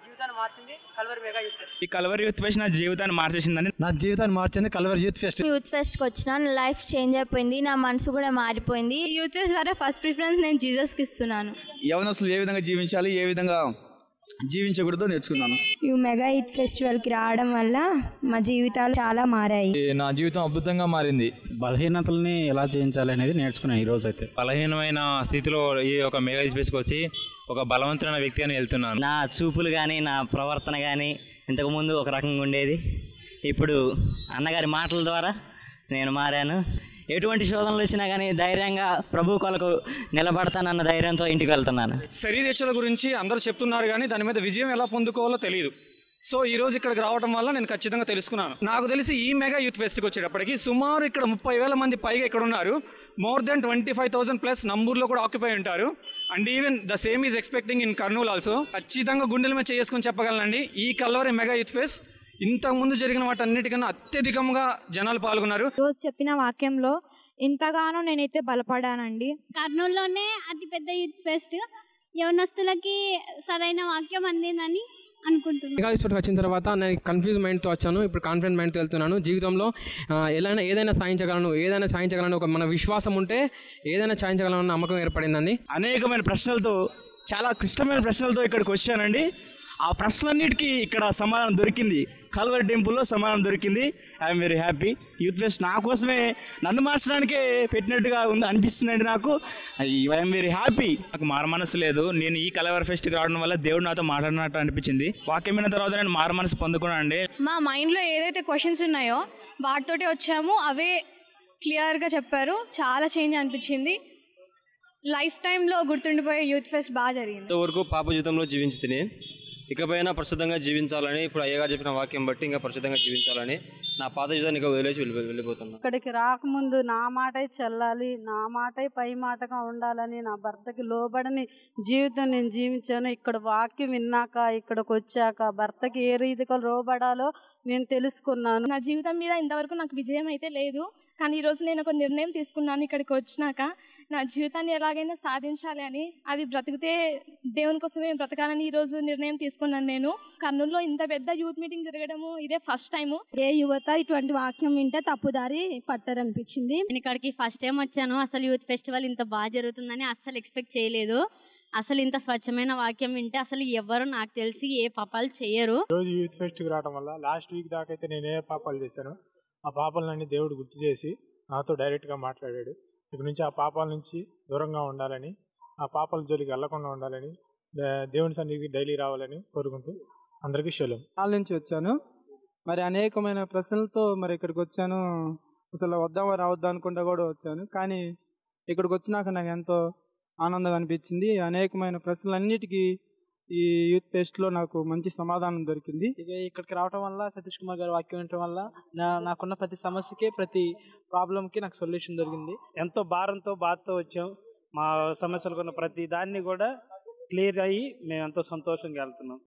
జీవితాన్ని మార్చింది Calvary mega youth pest ఈ కలవరి యూత్ ఫెస్ట్ నా జీవితాన్ని మార్చేసిందని నా జీవితాన్ని మార్చింది కల్వర్ యూత్ ఫెస్ట్ యూత్ ఫెస్ట్కి వచ్చిన నా లైఫ్ చేంజ్ అయిపోయింది నా మనసు కూడా మారిపోయింది యూత్ ఫెస్ట్ ద్వారా ఫస్ట్ ప్రిఫరెన్స్ నేను జీసస్కి ఇస్తున్నాను యవనస్తులు ఏ విధంగా జీవించాలి ఏ విధంగా జీవించకూడదో నేర్చుకున్నాను ఈ మెగా ఈద్ ఫెస్టివల్కి రావడం వల్ల మా జీవితాలు చాలా మారాయి నా జీవితం అద్భుతంగా మారింది బలహీనతల్ని ఎలా జయించాలి అనేది నేర్చుకున్నాను ఈ రోజు అయితే బలహీనమైన స్థితిలో ఈ ఒక మెగా తీసుకొచ్చి ఒక బలవంతుడైన వ్యక్తి అని వెళ్తున్నాను నా చూపులు కానీ నా ప్రవర్తన కానీ ఇంతకుముందు ఒక రకంగా ఉండేది ఇప్పుడు అన్నగారి మాటల ద్వారా నేను మారాను ఎటువంటి శోధనలు వచ్చినా కానీ ధైర్యంగా ప్రభు కొలకు నిలబడతానన్న ధైర్యంతో ఇంటికి వెళ్తున్నాను శరీరేచ్ఛల గురించి అందరూ చెప్తున్నారు కానీ దాని మీద విజయం ఎలా పొందుకోవాలో తెలియదు సో ఈ రోజు ఇక్కడికి రావడం వల్ల నేను ఖచ్చితంగా తెలుసుకున్నాను నాకు తెలిసి ఈ మెగా యూత్ ఫెస్ట్కి వచ్చేటప్పటికి సుమారు ఇక్కడ ముప్పై వేల మంది పైగా ఇక్కడ ఉన్నారు more than twenty five thousand plus నంబూర్లో కూడా ఆక్యుపై ఉంటారు and even the same is expecting in Kurnool also ఖచ్చితంగా గుండెల మీద చేసుకుని చెప్పగలనండి ఈ కల్వరి మెగా యూత్ ఫెస్ట్ ఇంతకు ముందు జరిగిన వాటన్నిటికన్నా అత్యధికంగా జనాలు పాల్గొన్నారు రోజు చెప్పిన వాక్యంలో ఇంతగానో నేనైతే బలపడానండి కర్నూలులోనే అతిపెద్ద యూత్ ఫెస్ట్ యవనస్తులకి సరైన వాక్యం అందిందని అనుకుంటున్నాను మెగా ఇన్స్టిట్యూట్కి వచ్చిన తర్వాత నేను కన్ఫ్యూజ్ మైండ్తో వచ్చాను ఇప్పుడు కాన్ఫిడెంట్ మైండ్తో వెళ్తున్నాను జీవితంలో ఆ, ఎలా ఏదైనా సాధించగలను ఏదైనా సాధించగలను ఒక మన విశ్వాసం ఉంటే ఏదైనా సాధించగలను అన్న నమ్మకం ఏర్పడిందండి అనేకమైన ప్రశ్నలతో చాలా క్లిష్టమైన ప్రశ్నలతో ఇక్కడికి వచ్చానండి ఆ ప్రశ్నలన్నిటికీ ఇక్కడ సమాధానం దొరికింది కల్వరి టెంపుల్లో సమాధానం దొరికింది I'm very happy youth fest నా కోసమే నన్ను మార్చడానికే పెట్టినట్టుగా ఉంది అనిపిస్తుందండి నాకు ఐఎమ్ వెరీ హ్యాపీ నాకు మార మనసు లేదు నేను ఈ కలవరి ఫెస్ట్కి రావడం వల్ల దేవుడు నాతో మాట్లాడినట్టు అనిపించింది వాక్యం విన్న తర్వాత నేను మార మనసు పొందుకున్నాను అండి మా మైండ్లో ఏదైతే క్వశ్చన్స్ ఉన్నాయో వాటితోటి వచ్చామో అవే క్లియర్గా చెప్పారు చాలా చేంజ్ అనిపించింది లైఫ్ టైంలో గుర్తుండిపోయే యూత్ ఫెస్ట్ బాగా జరిగింది ఇంతవరకు పాప జీవితంలో జీవించి తిని ఇకపైన పరిశుద్ధంగా జీవించాలని ఇప్పుడు అయ్యగా చెప్పిన వాక్యం బట్టి ఇంకా పరిశుద్ధంగా జీవించాలని నా పాత జీవితాన్ని ఇక వదిలేసి వెళ్ళి వెళ్ళిపోతున్నాను ఇక్కడికి రాకముందు నా మాటే చెల్లాలి నా మాటే పై మాటగా ఉండాలని నా భర్తకి లోబడని జీవితం నేను జీవించాను ఇక్కడ వాక్యం విన్నాక ఇక్కడికి వచ్చాక భర్తకి ఏ రీతిగా లోబడాలో నేను తెలుసుకున్నాను నా జీవితం మీద ఇంతవరకు నాకు విజయం అయితే లేదు కానీ ఈరోజు నేను ఒక నిర్ణయం తీసుకున్నాను ఇక్కడికి వచ్చినాక నా జీవితాన్ని ఎలాగైనా సాధించాలి అని అది బ్రతికితే దేవుని కోసమే బ్రతకాలని ఈరోజు నిర్ణయం తీసుకున్నాను నేను కర్నూలులో ఇంత పెద్ద యూత్ మీటింగ్ జరగడము ఇదే ఫస్ట్ టైము ఏ యువత ఇటువంటి వాక్యం వింటే తప్పుదారి పట్టారనిపించింది నేను ఇక్కడికి ఫస్ట్ టైం వచ్చాను అసలు యూత్ ఫెస్టివల్ ఇంత బాగా జరుగుతుందని అస్సలు ఎక్స్పెక్ట్ చేయలేదు అసలు ఇంత స్వచ్ఛమైన వాక్యం వింటే అసలు ఎవరు నాకు తెలిసి ఏ పాపాలు చేయరు రోజు యూత్ ఫెస్ట్కి రావడం వల్ల లాస్ట్ వీక్ దాకా అయితే నేను ఏ పాపాలు చేశాను ఆ పాపాలన్నీ దేవుడు గుర్తు చేసి నాతో డైరెక్ట్గా మాట్లాడాడు ఇక నుంచి ఆ పాపాల నుంచి దూరంగా ఉండాలని ఆ పాపాల జోలికి వెళ్లకుండా ఉండాలని దే- దేవుని సన్నిధికి డైలీ రావాలని కోరుకుంటూ అందరికీ శలం వాళ్ళ నుంచి వచ్చాను మరి అనేకమైన ప్రశ్నలతో మరి ఇక్కడికి వచ్చాను అసలు వద్దామా రావద్దా అనుకుంటా కూడా వచ్చాను కానీ ఇక్కడికి వచ్చినాక నాకు ఎంతో ఆనందం అనిపించింది అనేకమైన ప్రశ్నలన్నిటికీ ఈ యూత్ ఫెస్ట్లో నాకు మంచి సమాధానం దొరికింది ఇక ఇక్కడికి రావడం వల్ల సతీష్ కుమార్ గారి వాక్యం వినటం వల్ల నా నాకున్న ప్రతి సమస్యకి ప్రతి ప్రాబ్లంకి నాకు సొల్యూషన్ దొరికింది ఎంతో భారంతో బాధతో వచ్చాం మా సమస్యలకు ఉన్న ప్రతి దాన్ని కూడా క్లియర్ అయ్యి మేము ఎంతో సంతోషంగా వెళ్తున్నాం